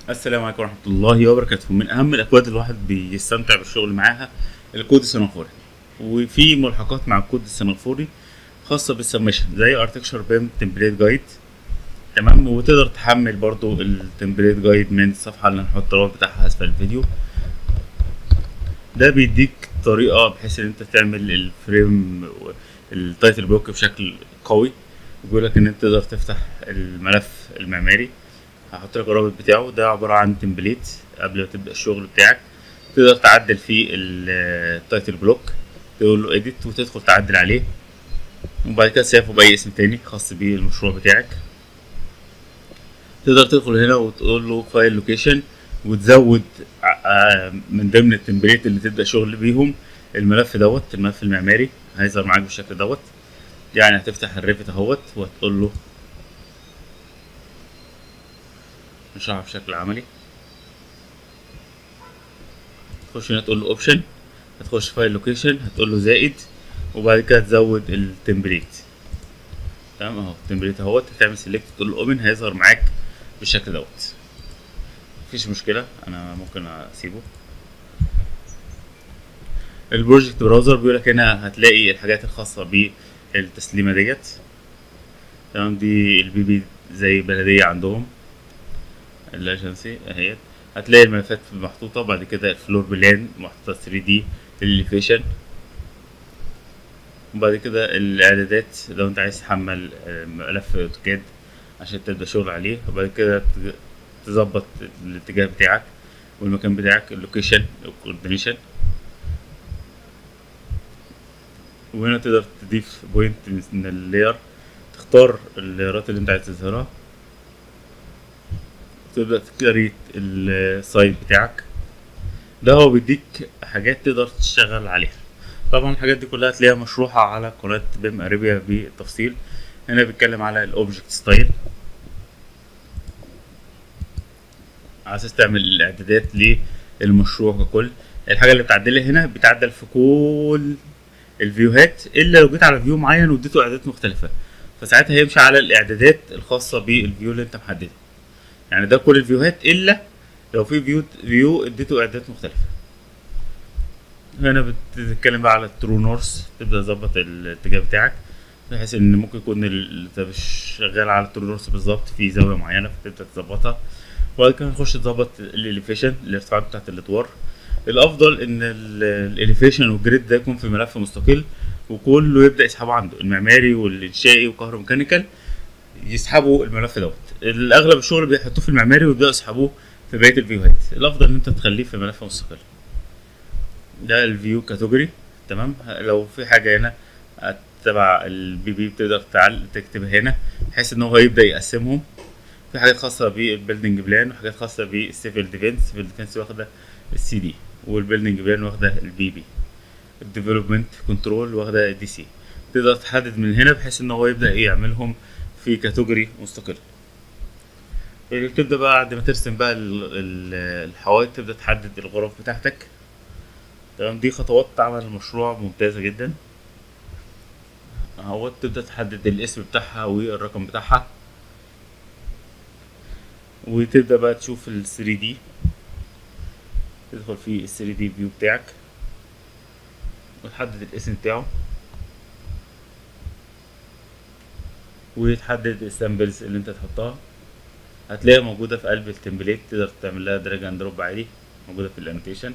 السلام عليكم ورحمة الله وبركاته من أهم الأكواد اللي الواحد بيستمتع بالشغل معاها الكود السنغافوري وفي ملحقات مع الكود السنغافوري خاصة بالسبمشن زي ارتكشر بيم تمبليت جايد تمام وتقدر تحمل برضو التمبليت جايد من الصفحة اللي هنحط الرابط بتاعها أسفل الفيديو ده بيديك طريقة بحيث إن أنت تعمل الفريم التايتل بلوك بشكل قوي بيقول لك إن أنت تقدر تفتح الملف المعماري هحط لك الرابط بتاعه ده عبارة عن تمبليت قبل ما تبدأ الشغل بتاعك تقدر تعدل فيه التايتل بلوك تقول له اديت وتدخل تعدل عليه وبعد كده تسيفه بأي اسم تاني خاص بالمشروع بتاعك تقدر تدخل هنا وتقول له فايل لوكيشن وتزود من ضمن التمبليت اللي تبدأ شغل بيهم الملف دوت الملف المعماري هيظهر معاك بالشكل دوت يعني هتفتح الريفت اهوت وهتقول له نشرحها بشكل عملي تخش هنا تقول له اوبشن هتخش فايل لوكيشن هتقول له زائد وبعد كده تزود التمبليت تمام اهو التمبليت اهوت هتعمل سيلكت تقول له اوبن هيظهر معاك بالشكل دوت مفيش مشكلة انا ممكن اسيبه البروجكت براوزر بيقولك هنا هتلاقي الحاجات الخاصة بالتسليمة ديت تمام دي البي بي زي بلدية عندهم الاجنسي اهيت هتلاقي الملفات محطوطة بعد كده الفلور بلان محطوطة 3 دي الليفيشن وبعد كده الاعدادات لو انت عايز تحمل ملف اوتوكاد عشان تبدأ شغل عليه وبعد كده تظبط الاتجاه بتاعك والمكان بتاعك اللوكيشن الكوردينيشن وهنا تقدر تضيف بوينت من اللاير تختار اللايرات اللي انت عايز تظهرها تبدأ تكريت السايت بتاعك ده هو بيديك حاجات تقدر تشتغل عليها طبعا الحاجات دي كلها هتلاقيها مشروحة على قناة بيم اريبيا بالتفصيل هنا بيتكلم على الاوبجكت ستايل على اساس تعمل الاعدادات للمشروع ككل الحاجة اللي بتعدلها هنا بتعدل في كل الفيوهات الا لو جيت على فيو معين واديته اعدادات مختلفة فساعتها هيمشي على الاعدادات الخاصة بالفيو اللي انت محددها يعني ده كل الفيوهات الا لو في فيو فيو اديته اعدادات مختلفه هنا بتتكلم بقى على الترو نورث تبدا تظبط الاتجاه بتاعك بحيث ان ممكن يكون انت مش شغال على الترو نورث بالظبط في زاويه معينه فتبدا تظبطها وبعد كده نخش تظبط الاليفيشن الارتفاعات بتاعت الادوار الافضل ان الاليفيشن والجريد ده يكون في ملف مستقل وكله يبدا يسحبه عنده المعماري والانشائي وكهروميكانيكال يسحبوا الملف دوت الاغلب الشغل بيحطوه في المعماري ويبداوا يسحبوه في بقيه الفيوهات الافضل ان انت تخليه في ملف مستقل ده الفيو كاتيجوري تمام لو في حاجه هنا تبع البي بي بتقدر تعال تكتب هنا بحيث ان هو يبدا يقسمهم في حاجات خاصه بالبيلدنج بلان وحاجات خاصه بالسيفل ديفنس السيفل ديفنس واخده السي دي والبيلدنج بلان واخده البي بي الديفلوبمنت كنترول واخده دي سي تقدر تحدد من هنا بحيث ان هو يبدا يعملهم في كاتيجوري مستقل تبدا بقى بعد ما ترسم بقى الحوائط تبدا تحدد الغرف بتاعتك تمام دي خطوات عمل المشروع ممتازه جدا اهو تبدا تحدد الاسم بتاعها والرقم بتاعها وتبدا بقى تشوف ال 3 دي تدخل في ال 3 دي فيو بتاعك وتحدد الاسم بتاعه وتحدد السامبلز اللي انت تحطها هتلاقيها موجودة في قلب التمبليت تقدر تعمل لها دراج اند دروب عادي موجودة في الانوتيشن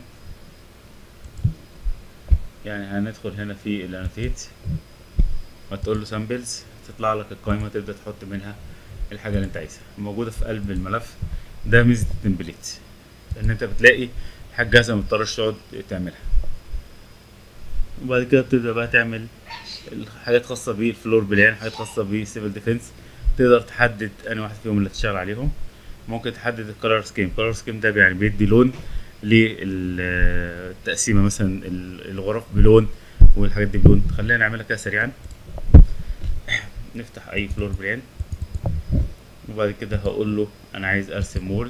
يعني هندخل هنا في الانوتيت وتقول له سامبلز تطلع لك القائمة تبدأ تحط منها الحاجة اللي انت عايزها موجودة في قلب الملف ده ميزة التمبليت ان انت بتلاقي حاجة جاهزة متضطرش تقعد تعملها وبعد كده بتبدأ بقى تعمل الحاجات خاصة بالفلور بلان حاجات خاصة بالسيفل ديفنس تقدر تحدد انهي واحد فيهم اللي تشتغل عليهم ممكن تحدد الكالر سكيم الكالر سكيم ده يعني بيدي لون للتقسيمه مثلا الغرف بلون والحاجات دي بلون خلينا نعملها كده سريعا نفتح اي فلور بلان وبعد كده هقول له انا عايز ارسم مول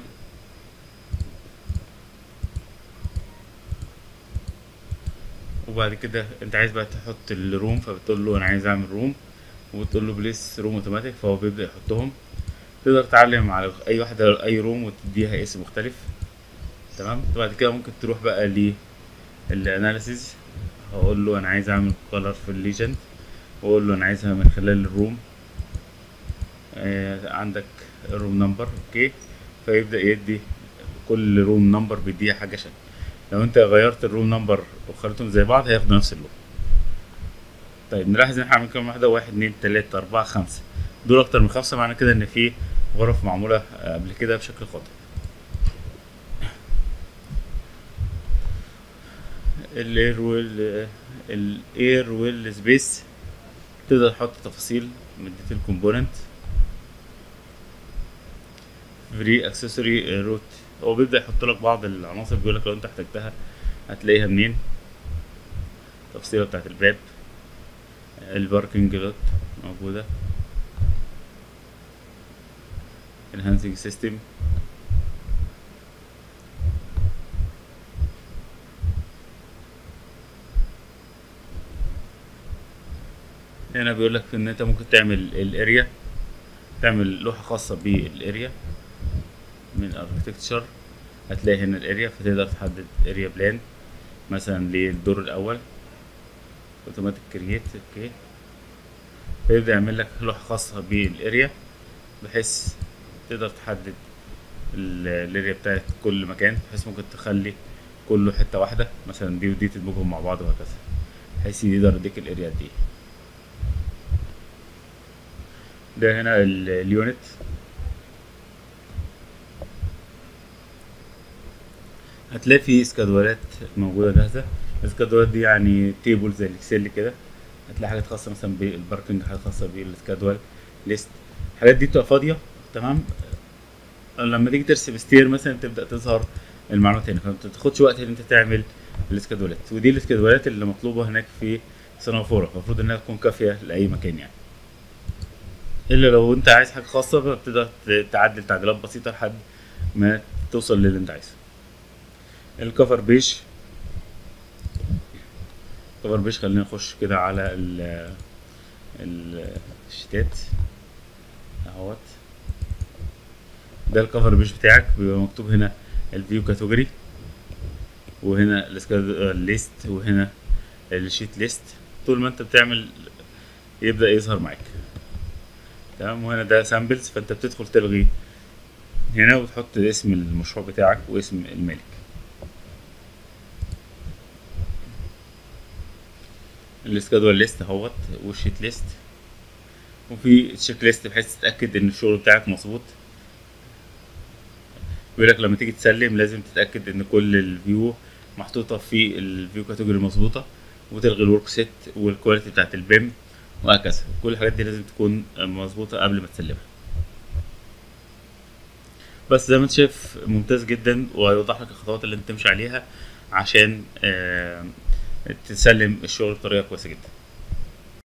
وبعد كده انت عايز بقى تحط الروم فبتقول له انا عايز اعمل روم وبتقول له بليس روم اوتوماتيك فهو بيبدا يحطهم تقدر تعلم على اي واحده اي روم وتديها اسم مختلف تمام بعد كده ممكن تروح بقى للاناليسيز هقول له انا عايز اعمل كولر في الليجند واقول له انا عايزها من خلال الروم آه عندك الروم نمبر اوكي فيبدا يدي كل روم نمبر بيديها حاجه شكل لو انت غيرت الروم نمبر وخليتهم زي بعض هياخدوا نفس اللون طيب نلاحظ ان احنا عاملين كام واحده واحد اتنين تلاته اربعه خمسه دول اكتر من خمسه معنى كده ان في غرف معموله قبل كده بشكل خاطئ الاير ويل الاير ويل سبيس تقدر تحط تفاصيل من ديتيل كومبوننت فري اكسسوري روت هو بيبدا يحط لك بعض العناصر بيقول لك لو انت احتجتها هتلاقيها منين التفصيله بتاعت الباب الباركنج لوت موجوده enhancing system هنا بيقول لك ان انت ممكن تعمل الاريا تعمل لوحه خاصه بالاريا من اركتكتشر هتلاقي هنا الاريا فتقدر تحدد اريا بلان مثلا للدور الاول اوتوماتيك كرييت اوكي فيبدا يعمل لك لوحه خاصه بالاريا بحيث تقدر تحدد الاريا بتاعت كل مكان بحيث ممكن تخلي كله حته واحده مثلا دي ودي تدمجهم مع بعض وهكذا بحيث يقدر يديك الاريا دي ده هنا اليونت هتلاقي في اسكادولات موجوده جاهزه الاسكادولات دي يعني تيبل زي الاكسل كده هتلاقي حاجات خاصه مثلا بالباركنج حاجات خاصه بالسكادول ليست الحاجات دي بتبقى فاضيه تمام لما تيجي ترسم ستير مثلا تبدا تظهر المعلومات هنا فما تاخدش وقت ان انت تعمل الاسكادولات ودي الاسكادولات اللي مطلوبه هناك في سنغافوره المفروض انها تكون كافيه لاي مكان يعني الا لو انت عايز حاجه خاصه بتقدر تعدل تعديلات بسيطه لحد ما توصل للي انت عايزه الكفر بيج كفر بيج خلينا نخش كده على ال الشتات اهوت ده الكفر بيج بتاعك بيبقى مكتوب هنا الفيو كاتيجوري وهنا الليست وهنا الشيت ليست طول ما انت بتعمل يبدا يظهر معاك تمام وهنا ده سامبلز فانت بتدخل تلغي هنا وتحط اسم المشروع بتاعك واسم المالك السكادول ليست اهوت والشيت ليست وفي تشيك ليست بحيث تتاكد ان الشغل بتاعك مظبوط بيقول لك لما تيجي تسلم لازم تتاكد ان كل الفيو محطوطه في الفيو كاتيجوري مظبوطه وتلغي الورك سيت والكواليتي بتاعت البيم وهكذا كل الحاجات دي لازم تكون مظبوطه قبل ما تسلمها بس زي ما انت شايف ممتاز جدا وهيوضح لك الخطوات اللي انت تمشي عليها عشان آه تسلم الشغل بطريقه كويسه جدا